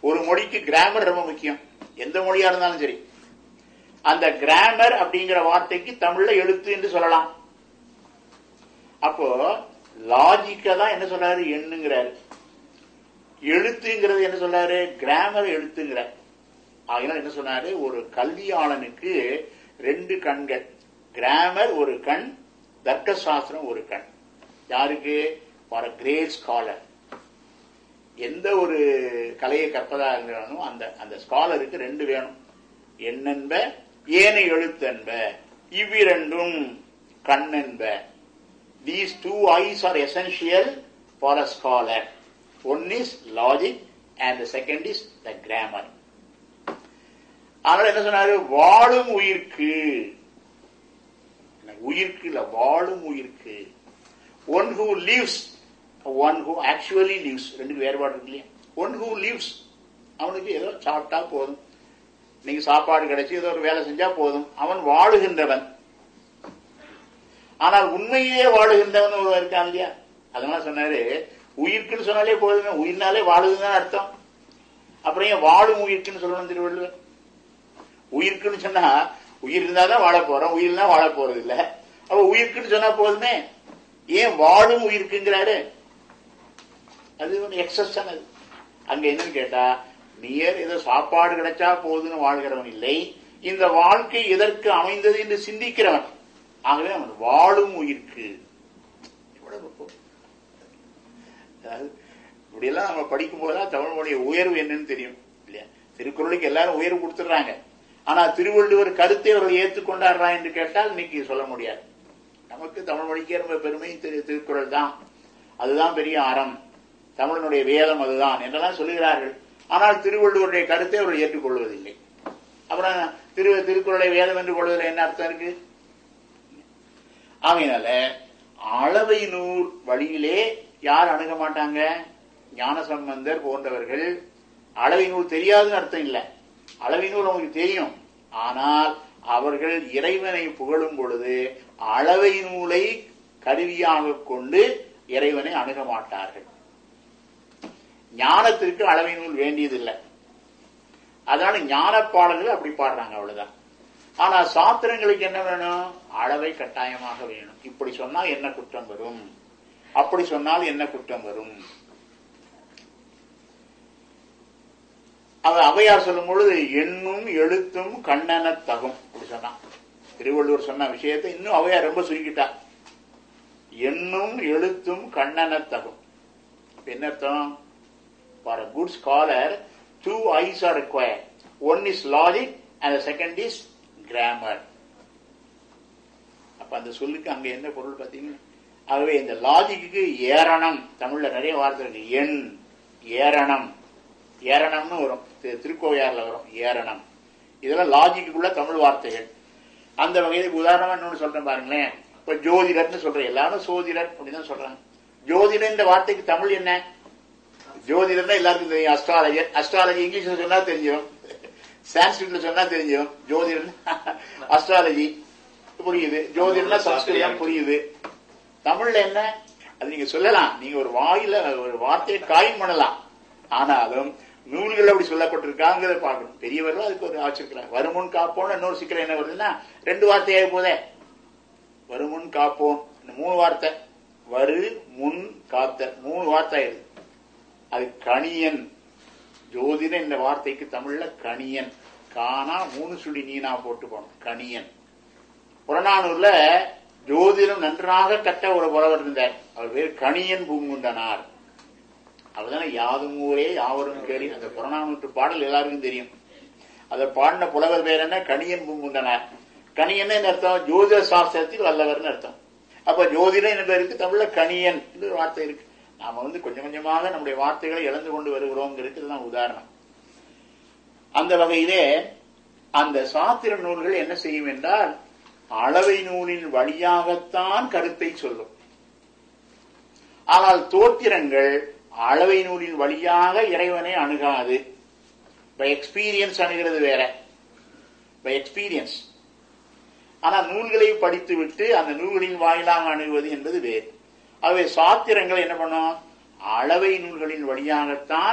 ஒரு மொழிக்கு கிராமர் ரொம்ப முக்கியம் எந்த மொழியா இருந்தாலும் சரி அந்த கிராமர் அப்படிங்கிற வார்த்தைக்கு தமிழ்ல எழுத்து என்று சொல்லலாம் அப்போ லாஜிக்கா தான் என்ன சொல்றாரு எண்ணுங்கிறாரு எழுத்துங்கிறது என்ன சொல்றாரு கிராமர் எழுத்துங்கிறார் ஆகினால் என்ன சொன்னாரு ஒரு கல்வியாளனுக்கு ரெண்டு கண்கள் கிராமர் ஒரு கண் தர்க்க சாஸ்திரம் ஒரு கண் யாருக்கு ஃபார் கிரேட் ஸ்காலர் எந்த ஒரு கலையை கற்பதா இருந்தாலும் அந்த அந்த ஸ்காலருக்கு ரெண்டு வேணும் எண்ணென்ப ஏனை எழுத்தென்ப இவ்விரண்டும் கண்ணென்ப these two eyes are essential for a scholar one is logic and the second is the grammar அதனால என்ன சொன்னாரு வாழும் உயிர்க்கு உயிர்க்கு இல்ல வாழும் உயிர்க்கு one who lives one who actually lives ரெண்டு வேறுபாடு இருக்கு இல்லையா ஒன் ஹூ லிவ்ஸ் அவனுக்கு ஏதோ சாப்பிட்டா போதும் நீங்க சாப்பாடு கிடைச்சி ஏதோ ஒரு வேலை செஞ்சா போதும் அவன் வாழுகின்றவன் ஆனால் உண்மையே வாழுகின்றவன் ஒருவன் இருக்கான் இல்லையா அதனால சொன்னாரு உயிர்க்குன்னு சொன்னாலே போதுமே உயிர்னாலே வாழுதுன்னு அர்த்தம் அப்புறம் ஏன் வாழும் உயிர்க்குன்னு சொல்லணும் திருவள்ளுவர் உயிர்க்குன்னு சொன்னா உயிர் இருந்தாதான் வாழ போறோம் உயிர்னா வாழ போறது இல்ல அப்ப உயிர்க்குன்னு சொன்னா போதுமே ஏன் வாழும் உயிர்க்குங்கிறாரு அது ஒன்று எக்ஸஸ் அது அங்க என்னன்னு கேட்டா நியர் ஏதோ சாப்பாடு கிடைச்சா போதுன்னு வாழ்கிறவன் இல்லை இந்த வாழ்க்கை எதற்கு அமைந்தது என்று சிந்திக்கிறவன் ஆகவே அவன் வாழும் உயிர்க்கு எவ்வளவு அதாவது இப்படியெல்லாம் நம்ம படிக்கும் போதுதான் தமிழனுடைய உயர்வு என்னன்னு தெரியும் இல்லையா திருக்குறளுக்கு எல்லாரும் உயர்வு கொடுத்துடுறாங்க ஆனா திருவள்ளுவர் கருத்தை அவர்கள் ஏற்றுக்கொண்டாடுறா என்று கேட்டால் இன்னைக்கு சொல்ல முடியாது நமக்கு தமிழ் மொழிக்கே ரொம்ப பெருமை திரு திருக்குறள் தான் அதுதான் பெரிய அறம் தமிழனுடைய வேதம் அதுதான் என்றெல்லாம் சொல்லுகிறார்கள் ஆனால் திருவள்ளுவருடைய கருத்தை அவர்கள் ஏற்றுக்கொள்வதில்லை அப்புறம் திரு திருக்குறளை வேதம் என்று கொள்வதில் என்ன அர்த்தம் இருக்கு ஆகையினால அளவை நூல் வழியிலே யார் அணுக மாட்டாங்க ஞானசம்பந்தர் போன்றவர்கள் அளவை நூல் தெரியாதுன்னு அர்த்தம் இல்லை அளவை நூல் அவங்களுக்கு தெரியும் ஆனால் அவர்கள் இறைவனை புகழும் பொழுது அளவை நூலை கருவியாக கொண்டு இறைவனை அணுக மாட்டார்கள் ஞானத்திற்கு அளவை நூல் வேண்டியதில்லை அதனால ஞான பாடல்கள் அப்படி பாடுறாங்க அவ்வளவுதான் ஆனா சாத்திரங்களுக்கு என்ன வேணும் அளவை கட்டாயமாக வேணும் இப்படி சொன்னால் என்ன குற்றம் வரும் அப்படி சொன்னால் என்ன குற்றம் வரும் அவர் அவையார் சொல்லும் பொழுது எண்ணும் எழுத்தும் கண்ணன தகும் அப்படி சொன்னான் திருவள்ளுவர் சொன்ன விஷயத்தை இன்னும் அவையார் ரொம்ப சுருக்கிட்டா எண்ணும் எழுத்தும் கண்ணன தகும் என்ன அர்த்தம் for a good scholar two eyes are required one is logic and second is grammar அப்ப அந்த சொல்லுக்கு அங்க என்ன பொருள் பாத்தீங்கன்னா ஆகவே இந்த லாஜிக்கு ஏரணம் தமிழ்ல நிறைய வார்த்தை இருக்கு எண் ஏரணம் ஏரணம்னு வரும் திரு- திருக்கோவையார்ல வரும் ஏரணம் இதெல்லாம் லாஜிக்குள்ள தமிழ் வார்த்தைகள் அந்த வகையில் உதாரணமா இன்னொன்னு சொல்றேன் பாருங்களேன் இப்ப ஜோதிடர்னு சொல்றேன் எல்லாரும் சோதிடர் அப்படின்னு சொல்றாங்க ஜோதிடர் இந்த வார்த்தைக்கு தமிழ் என்ன ஜோதிடர்னா எல்லாருக்கும் தெரியும் அஸ்ட்ராலஜர் அஸ்ட்ராலஜி இங்கிலீஷ்ல சொன்னா தெரிஞ்சிடும் சான்ஸ்கிரிட்ல சொன்னா தெரிஞ்சிடும் ஜோதிடர் அஸ்ட்ராலஜி புரியுது ஜோதிடர்னா சம்ஸ்கிருதம் புரியுது தமிழ்ல என்ன அது நீங்க சொல்லலாம் நீங்க ஒரு வாயில ஒரு வார்த்தையை காயின் பண்ணலாம் ஆனாலும் நூல்கள் அப்படி சொல்லப்பட்டிருக்காங்கிறத பார்க்கணும் பெரியவர்கள் அதுக்கு ஒரு ஆச்சிருக்கிறாங்க வருமுன் காப்போம்னு இன்னொரு சிக்கல் என்ன வருதுன்னா ரெண்டு வார்த்தையாக போதே வருமுன் காப்போம் இந்த மூணு வார்த்தை வரு முன் காத்த மூணு வார்த்தை ஆயிடுது அது கணியன் ஜோதிட இந்த வார்த்தைக்கு தமிழ்ல கணியன் காணா மூணு சுழி நீனா போட்டு போனோம் கணியன் புறநானூர்ல ஜோதிடம் நன்றாக கற்ற ஒரு புலவர் இருந்தார் அவர் பேர் கணியன் பூங்குண்டனார் அவர்தானே யாதும் ஊரே யாவரும் கேடி அந்த புறநானூற்று பாடல் எல்லாருக்கும் தெரியும் அதை பாடின புலவர் பேர் என்ன கணியன் பூங்குண்டனார் கணியன் அர்த்தம் ஜோதிட சாஸ்திரத்தில் வல்லவர்னு அர்த்தம் அப்ப ஜோதிடம் என்ற பேருக்கு தமிழ்ல கணியன் என்று ஒரு வார்த்தை இருக்கு நாம வந்து கொஞ்சம் கொஞ்சமாக நம்முடைய வார்த்தைகளை இழந்து கொண்டு வருகிறோங்கிறது இதுதான் உதாரணம் அந்த வகையிலே அந்த சாத்திர நூல்கள் என்ன செய்யும் என்றால் அளவை நூலின் வழியாகத்தான் கருத்தை சொல்லும் ஆனால் தோத்திரங்கள் அளவை நூலின் வழியாக இறைவனை அணுகாது பை எக்ஸ்பீரியன்ஸ் அணுகிறது வேற பை எக்ஸ்பீரியன்ஸ் ஆனா நூல்களை படித்து விட்டு அந்த நூல்களின் வாயிலாக அணுகுவது என்பது வேறு ஆகவே சாத்திரங்கள் என்ன பண்ணும் அளவை நூல்களின் வழியாகத்தான்